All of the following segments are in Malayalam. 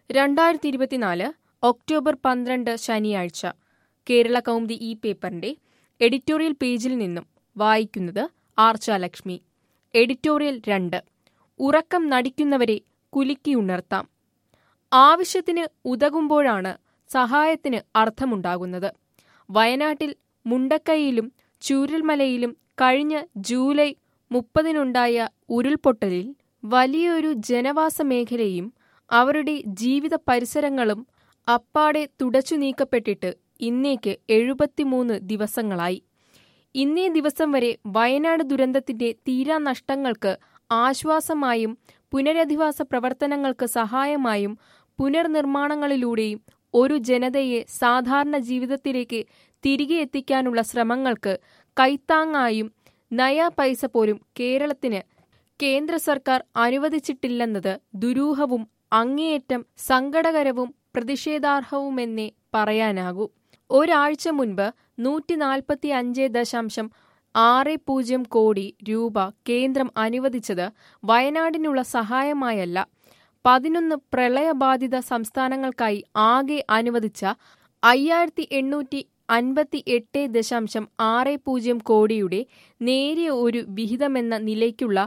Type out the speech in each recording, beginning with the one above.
രണ്ടായിരത്തി ഇരുപത്തിനാല് ഒക്ടോബർ പന്ത്രണ്ട് ശനിയാഴ്ച കേരള കൗമുദി ഈ പേപ്പറിന്റെ എഡിറ്റോറിയൽ പേജിൽ നിന്നും വായിക്കുന്നത് ആർച്ചാലക്ഷ്മി എഡിറ്റോറിയൽ രണ്ട് ഉറക്കം നടിക്കുന്നവരെ കുലുക്കിയുണർത്താം ആവശ്യത്തിന് ഉതകുമ്പോഴാണ് സഹായത്തിന് അർത്ഥമുണ്ടാകുന്നത് വയനാട്ടിൽ മുണ്ടക്കൈയിലും ചൂരൽമലയിലും കഴിഞ്ഞ ജൂലൈ മുപ്പതിനുണ്ടായ ഉരുൾപൊട്ടലിൽ വലിയൊരു ജനവാസ മേഖലയും അവരുടെ ജീവിത പരിസരങ്ങളും അപ്പാടെ തുടച്ചു നീക്കപ്പെട്ടിട്ട് ഇന്നേക്ക് എഴുപത്തിമൂന്ന് ദിവസങ്ങളായി ഇന്നേ ദിവസം വരെ വയനാട് ദുരന്തത്തിന്റെ തീരാനഷ്ടങ്ങൾക്ക് ആശ്വാസമായും പുനരധിവാസ പ്രവർത്തനങ്ങൾക്ക് സഹായമായും പുനർനിർമ്മാണങ്ങളിലൂടെയും ഒരു ജനതയെ സാധാരണ ജീവിതത്തിലേക്ക് തിരികെ എത്തിക്കാനുള്ള ശ്രമങ്ങൾക്ക് കൈത്താങ്ങായും നയാ പൈസ പോലും കേരളത്തിന് കേന്ദ്ര സർക്കാർ അനുവദിച്ചിട്ടില്ലെന്നത് ദുരൂഹവും അങ്ങേയറ്റം സങ്കടകരവും പ്രതിഷേധാർഹവുമെന്നേ പറയാനാകൂ ഒരാഴ്ച മുൻപ് നൂറ്റി നാൽപ്പത്തി അഞ്ച് ദശാംശം ആറ് പൂജ്യം കോടി രൂപ കേന്ദ്രം അനുവദിച്ചത് വയനാടിനുള്ള സഹായമായല്ല പതിനൊന്ന് പ്രളയബാധിത സംസ്ഥാനങ്ങൾക്കായി ആകെ അനുവദിച്ച അയ്യായിരത്തി എണ്ണൂറ്റി അൻപത്തി എട്ട് ദശാംശം ആറ് പൂജ്യം കോടിയുടെ നേരിയ ഒരു വിഹിതമെന്ന നിലയ്ക്കുള്ള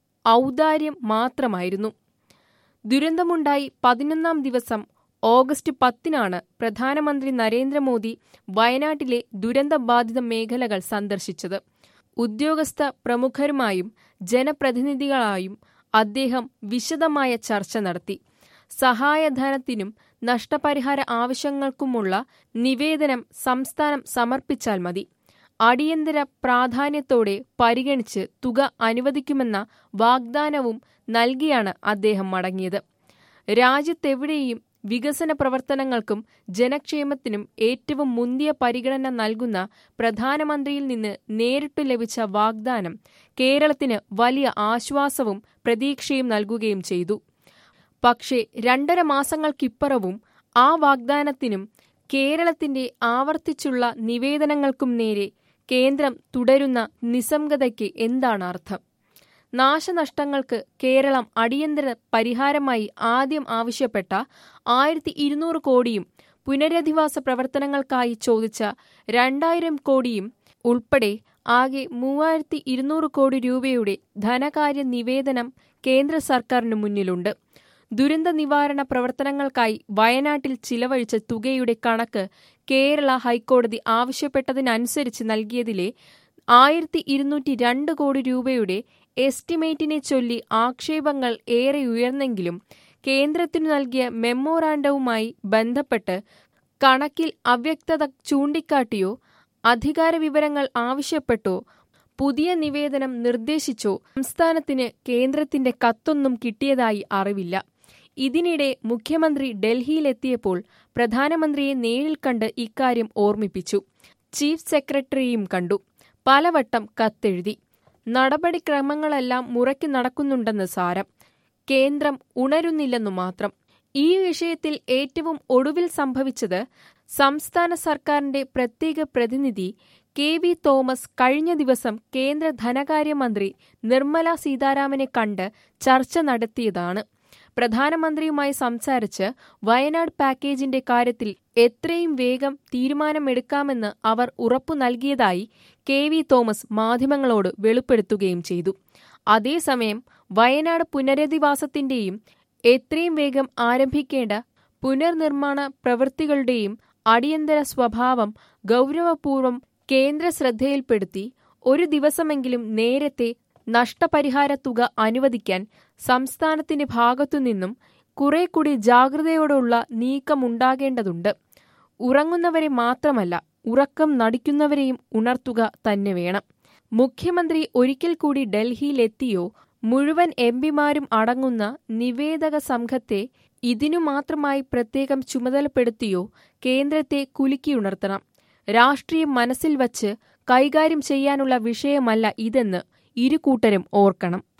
ഔദാര്യം മാത്രമായിരുന്നു ദുരന്തമുണ്ടായി പതിനൊന്നാം ദിവസം ഓഗസ്റ്റ് പത്തിനാണ് പ്രധാനമന്ത്രി നരേന്ദ്രമോദി വയനാട്ടിലെ ദുരന്തബാധിത മേഖലകൾ സന്ദർശിച്ചത് ഉദ്യോഗസ്ഥ പ്രമുഖരുമായും ജനപ്രതിനിധികളായും അദ്ദേഹം വിശദമായ ചർച്ച നടത്തി സഹായധനത്തിനും നഷ്ടപരിഹാര ആവശ്യങ്ങൾക്കുമുള്ള നിവേദനം സംസ്ഥാനം സമർപ്പിച്ചാൽ മതി അടിയന്തര പ്രാധാന്യത്തോടെ പരിഗണിച്ച് തുക അനുവദിക്കുമെന്ന വാഗ്ദാനവും നൽകിയാണ് അദ്ദേഹം മടങ്ങിയത് രാജ്യത്തെവിടെയും വികസന പ്രവർത്തനങ്ങൾക്കും ജനക്ഷേമത്തിനും ഏറ്റവും മുന്തിയ പരിഗണന നൽകുന്ന പ്രധാനമന്ത്രിയിൽ നിന്ന് നേരിട്ടു ലഭിച്ച വാഗ്ദാനം കേരളത്തിന് വലിയ ആശ്വാസവും പ്രതീക്ഷയും നൽകുകയും ചെയ്തു പക്ഷേ രണ്ടര മാസങ്ങൾക്കിപ്പുറവും ആ വാഗ്ദാനത്തിനും കേരളത്തിന്റെ ആവർത്തിച്ചുള്ള നിവേദനങ്ങൾക്കും നേരെ കേന്ദ്രം തുടരുന്ന നിസ്സംഗതയ്ക്ക് എന്താണ് അർത്ഥം നാശനഷ്ടങ്ങൾക്ക് കേരളം അടിയന്തര പരിഹാരമായി ആദ്യം ആവശ്യപ്പെട്ട ആയിരത്തി ഇരുന്നൂറ് കോടിയും പുനരധിവാസ പ്രവർത്തനങ്ങൾക്കായി ചോദിച്ച രണ്ടായിരം കോടിയും ഉൾപ്പെടെ ആകെ മൂവായിരത്തി ഇരുന്നൂറ് കോടി രൂപയുടെ ധനകാര്യ നിവേദനം കേന്ദ്ര സർക്കാരിന് മുന്നിലുണ്ട് ദുരന്ത നിവാരണ പ്രവർത്തനങ്ങൾക്കായി വയനാട്ടിൽ ചിലവഴിച്ച തുകയുടെ കണക്ക് കേരള ഹൈക്കോടതി ആവശ്യപ്പെട്ടതിനനുസരിച്ച് നൽകിയതിലെ ആയിരത്തി ഇരുന്നൂറ്റി രണ്ട് കോടി രൂപയുടെ എസ്റ്റിമേറ്റിനെ ചൊല്ലി ആക്ഷേപങ്ങൾ ഏറെ ഉയർന്നെങ്കിലും കേന്ദ്രത്തിനു നൽകിയ മെമ്മോറാണ്ടവുമായി ബന്ധപ്പെട്ട് കണക്കിൽ അവ്യക്തത ചൂണ്ടിക്കാട്ടിയോ അധികാര വിവരങ്ങൾ ആവശ്യപ്പെട്ടോ പുതിയ നിവേദനം നിർദ്ദേശിച്ചോ സംസ്ഥാനത്തിന് കേന്ദ്രത്തിന്റെ കത്തൊന്നും കിട്ടിയതായി അറിവില്ല ഇതിനിടെ മുഖ്യമന്ത്രി ഡൽഹിയിലെത്തിയപ്പോൾ പ്രധാനമന്ത്രിയെ നേരിൽ കണ്ട് ഇക്കാര്യം ഓർമ്മിപ്പിച്ചു ചീഫ് സെക്രട്ടറിയും കണ്ടു പലവട്ടം കത്തെഴുതി നടപടിക്രമങ്ങളെല്ലാം മുറയ്ക്ക് നടക്കുന്നുണ്ടെന്ന് സാരം കേന്ദ്രം ഉണരുന്നില്ലെന്നു മാത്രം ഈ വിഷയത്തിൽ ഏറ്റവും ഒടുവിൽ സംഭവിച്ചത് സംസ്ഥാന സർക്കാരിന്റെ പ്രത്യേക പ്രതിനിധി കെ വി തോമസ് കഴിഞ്ഞ ദിവസം കേന്ദ്ര ധനകാര്യമന്ത്രി നിർമ്മല സീതാരാമനെ കണ്ട് ചർച്ച നടത്തിയതാണ് പ്രധാനമന്ത്രിയുമായി സംസാരിച്ച് വയനാട് പാക്കേജിന്റെ കാര്യത്തിൽ എത്രയും വേഗം തീരുമാനമെടുക്കാമെന്ന് അവർ ഉറപ്പു നൽകിയതായി കെ വി തോമസ് മാധ്യമങ്ങളോട് വെളിപ്പെടുത്തുകയും ചെയ്തു അതേസമയം വയനാട് പുനരധിവാസത്തിന്റെയും എത്രയും വേഗം ആരംഭിക്കേണ്ട പുനർനിർമ്മാണ പ്രവൃത്തികളുടെയും അടിയന്തര സ്വഭാവം ഗൗരവപൂർവം കേന്ദ്ര ശ്രദ്ധയിൽപ്പെടുത്തി ഒരു ദിവസമെങ്കിലും നേരത്തെ നഷ്ടപരിഹാര തുക അനുവദിക്കാൻ സംസ്ഥാനത്തിന്റെ ഭാഗത്തുനിന്നും കുറെ കൂടി ജാഗ്രതയോടുള്ള നീക്കമുണ്ടാകേണ്ടതുണ്ട് ഉറങ്ങുന്നവരെ മാത്രമല്ല ഉറക്കം നടിക്കുന്നവരെയും ഉണർത്തുക തന്നെ വേണം മുഖ്യമന്ത്രി ഒരിക്കൽ കൂടി ഡൽഹിയിലെത്തിയോ മുഴുവൻ എം പിമാരും അടങ്ങുന്ന നിവേദക സംഘത്തെ ഇതിനു മാത്രമായി പ്രത്യേകം ചുമതലപ്പെടുത്തിയോ കേന്ദ്രത്തെ കുലുക്കിയുണർത്തണം രാഷ്ട്രീയം മനസ്സിൽ വച്ച് കൈകാര്യം ചെയ്യാനുള്ള വിഷയമല്ല ഇതെന്ന് ഇരുകൂട്ടരും ഓർക്കണം